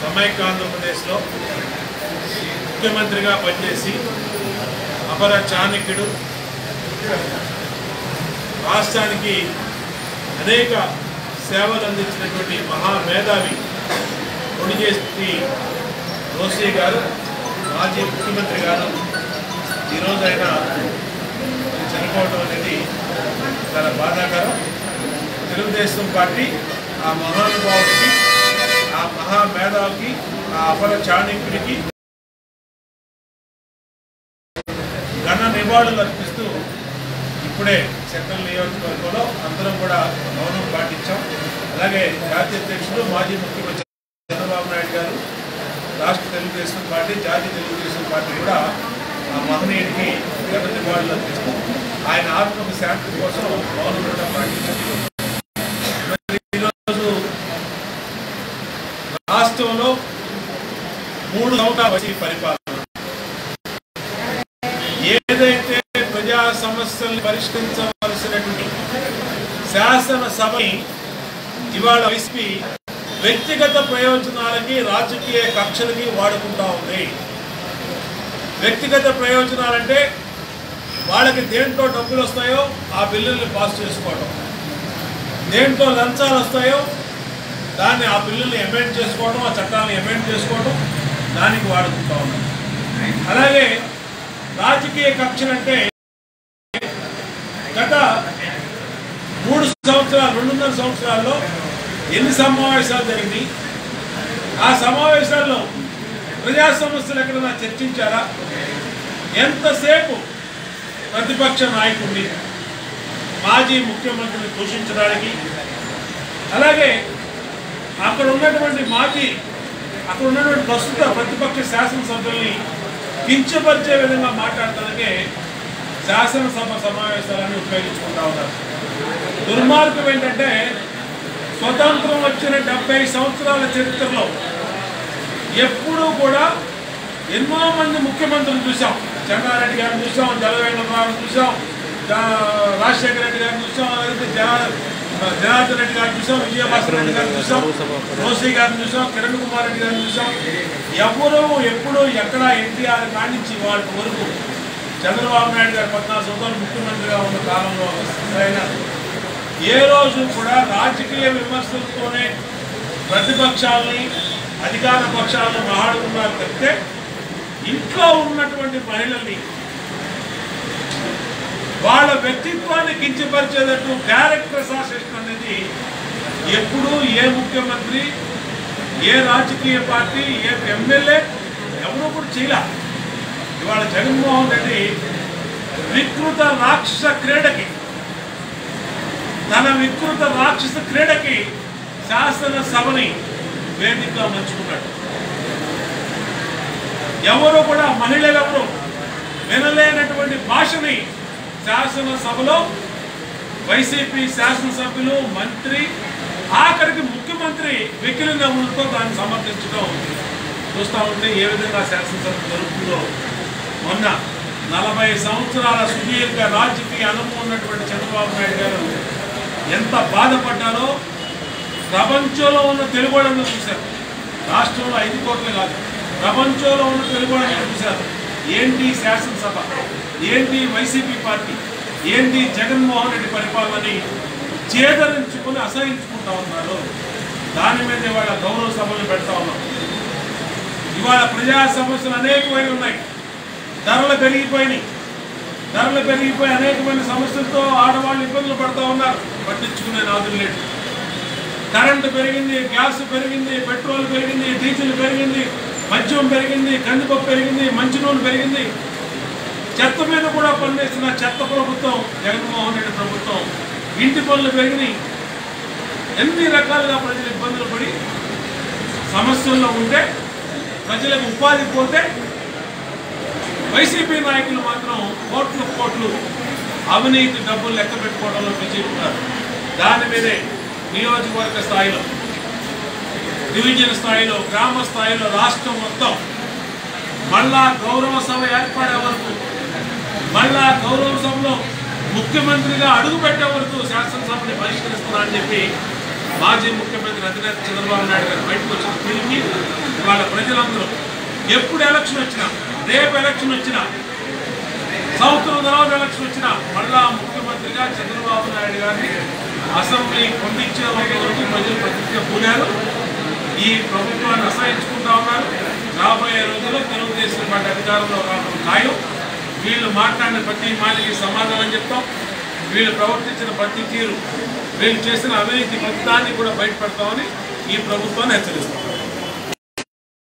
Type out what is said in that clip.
సమైక్య ఆంధ్రప్రదేశ్లో ముఖ్యమంత్రిగా పనిచేసి అపర చాణక్యుడు రాష్ట్రానికి అనేక సేవలు అందించినటువంటి మహామేధావి కొడిగేసి రోసే గారు మాజీ ముఖ్యమంత్రి గారు ఈరోజు ఆయన చనిపోవడం అనేది చాలా బాధాకరం తెలుగుదేశం పార్టీ ఆ మహానుభావుడికి ఆ మహామేధావికి ఆ అపర చాణక్యుడికి ఘన నివాళులు అర్పిస్తూ ఇప్పుడే సెంట్రల్ నియోజకవర్గంలో అందరం కూడా మౌనం పాటించాం అలాగే జాతీయ అధ్యక్షుడు మాజీ ముఖ్యమంత్రి చంద్రబాబు నాయుడు గారు రాష్ట్ర తెలుగుదేశం పార్టీ జాతీయ తెలుగుదేశం పార్టీ కూడా ఆ మహనీయుడికి ఘన నివాళులు అర్పిస్తాం ఆయన ఆత్మకు శాంతి కోసం మౌనం కూడా పాటించారు మరి ఈరోజు రాష్ట్రంలో మూడు సంవత్సరాల వైసీపీ పరిపాలన ఏదైతే ప్రజా సమస్యల్ని పరిష్కరించవలసినటువంటి శాసనసభని ఇవాళ వైసీపీ వ్యక్తిగత ప్రయోజనాలకి రాజకీయ కక్షలకి వాడుకుంటా ఉంది వ్యక్తిగత ప్రయోజనాలంటే వాళ్ళకి దేంట్లో డబ్బులు వస్తాయో ఆ బిల్లుల్ని పాస్ చేసుకోవడం దేంట్లో లంచాలు వస్తాయో దాన్ని ఆ బిల్లుల్ని అమెండ్ చేసుకోవడం ఆ చట్టాలను అమెండ్ చేసుకోవడం దానికి వాడుకుంటా ఉన్నాం అలాగే రాజకీయ కక్షలు అంటే గత మూడు సంవత్సరాలు రెండున్నర సంవత్సరాల్లో ఎన్ని సమావేశాలు జరిగినాయి ఆ సమావేశాల్లో ప్రజా సమస్యలు ఎక్కడైనా చర్చించారా ఎంతసేపు ప్రతిపక్ష నాయకుడిని మాజీ ముఖ్యమంత్రిని దూషించడానికి అలాగే అక్కడ ఉన్నటువంటి మాజీ అక్కడ ఉన్నటువంటి ప్రస్తుత ప్రతిపక్ష శాసనసభ్యుల్ని కించపరిచే విధంగా మాట్లాడటానికే శాసనసభ సమావేశాలను ఉపయోగించుకుంటా ఉన్నారు దుర్మార్గం ఏంటంటే స్వతంత్రం వచ్చిన డెబ్బై సంవత్సరాల చరిత్రలో ఎప్పుడూ కూడా ఎన్నో మంది ముఖ్యమంత్రులు చూసాం చెన్నారెడ్డి గారిని చూసాం జలవేంద్రరావు చూసాం జా- రాజశేఖర రెడ్డి గారిని చూసాం అదే జనా- జనార్దన్ రెడ్డి గారిని చూసాం విజయభాస్కర్ రెడ్డి గారిని చూసాం రోసీ గారిని చూసాం కిరణ్ కుమార్ రెడ్డి గారిని చూసాం ఎవరు ఎప్పుడు ఎక్కడ ఎన్టీఆర్ కానించి వాళ్ళ వరకు చంద్రబాబు నాయుడు గారు పద్నాలుగు సంవత్సరాలు ముఖ్యమంత్రిగా ఉన్న కాలంలో అయినా ఏ రోజు కూడా రాజకీయ విమర్శలతోనే ప్రతిపక్షాలని అధికార పక్షాలను మహాడుకున్నారు తప్పితే ఇంట్లో ఉన్నటువంటి మహిళల్ని వాళ్ళ వ్యక్తిత్వాన్ని కించపరిచేటట్టు క్యారెక్టర్ అసాసినేషన్ అనేది ఎప్పుడూ ఏ ముఖ్యమంత్రి ఏ రాజకీయ పార్టీ ఏ ఎమ్మెల్యే ఎవరు కూడా చేయలే ఇవాళ జగన్మోహన్ రెడ్డి వికృత రాక్షస క్రీడకి తన వికృత రాక్షస క్రీడకి శాసనసభని వేదికగా మంచుకున్నాడు ఎవరు కూడా మహిళలు ఎవరు వినలేనటువంటి భాషని శాసనసభలో వైసీపీ శాసనసభ్యులు మంత్రి ఆఖరికి ముఖ్యమంత్రి వెకిలి నవ్వులతో దాన్ని సమర్థించడం చూస్తూ ఉంటే ఏ విధంగా శాసనసభ జరుగుతుందో మొన్న నలభై సంవత్సరాల సుదీర్ఘ రాజకీయ అనుభవం ఉన్నటువంటి చంద్రబాబు నాయుడు గారు ఎంత బాధపడ్డారో ప్రపంచంలో ఉన్న తెలుగు వాళ్ళందరూ చూశారు రాష్ట్రంలో ఐదు కోట్లు కాదు ప్రపంచంలో ఉన్న తెలుగు వాళ్ళందరూ చూశారు ఏంటి శాసనసభ ఏంటి వైసీపీ పార్టీ ఏంటి జగన్మోహన్ రెడ్డి పరిపాలనని చేదరించుకొని అసహించుకుంటా ఉన్నారు దాని మీద ఇవాళ గౌరవ సభలు పెడతా ఉన్నాం ఇవాళ ప్రజా సమస్యలు అనేకమైన ఉన్నాయి ధరలు పెరిగిపోయినాయి ధరలు పెరిగిపోయి అనేకమైన సమస్యలతో ఆడవాళ్ళు ఇబ్బందులు పడుతూ ఉన్నారు పట్టించుకునే నాదులు లేదు కరెంటు పెరిగింది గ్యాస్ పెరిగింది పెట్రోల్ పెరిగింది డీజిల్ పెరిగింది మద్యం పెరిగింది కందిపప్పు పెరిగింది మంచి నూనె పెరిగింది చెత్త మీద కూడా పనిచేసిన చెత్త ప్రభుత్వం జగన్మోహన్ రెడ్డి ప్రభుత్వం ఇంటి పనులు పెరిగినాయి ఎన్ని రకాలుగా ప్రజలు ఇబ్బందులు పడి సమస్యల్లో ఉంటే ప్రజలకు ఉపాధి పోతే వైసీపీ నాయకులు మాత్రం కోట్లు కోట్లు అవినీతి డబ్బులు లెక్క పెట్టుకోవడంలో బిజీ ఉన్నారు దాని మీదే నియోజకవర్గ స్థాయిలో డివిజన్ స్థాయిలో గ్రామ స్థాయిలో రాష్ట్రం మొత్తం మళ్ళా గౌరవ సభ ఏర్పడే వరకు మళ్ళా గౌరవ సభలో ముఖ్యమంత్రిగా అడుగు పెట్టే వరకు శాసనసభని బహిష్కరిస్తున్నారని చెప్పి మాజీ ముఖ్యమంత్రి అధినేత చంద్రబాబు నాయుడు గారు బయటకు వచ్చిన తిరిగి ఇవాళ ప్రజలందరూ ఎప్పుడు ఎలక్షన్ వచ్చినా రేపు ఎలక్షన్ వచ్చినా సంవత్సరం తర్వాత ఎలక్షన్ వచ్చినా మళ్ళా ముఖ్యమంత్రిగా చంద్రబాబు నాయుడు గారిని అసెంబ్లీ పంపించే వరకు ప్రజలు ప్రతిజ్ఞ పూనారు ఈ ప్రభుత్వాన్ని అసహించుకుంటా ఉన్నారు రాబోయే రోజుల్లో తెలుగుదేశం పార్టీ అధికారంలో రావడం ఖాయం వీళ్ళు మాట్లాడిన ప్రతి మాటకి సమాధానం చెప్తాం వీళ్ళు ప్రవర్తించిన ప్రతి తీరు వీళ్ళు చేసిన అవినీతి మొత్తాన్ని కూడా బయటపెడతామని ఈ ప్రభుత్వాన్ని హెచ్చరిస్తాం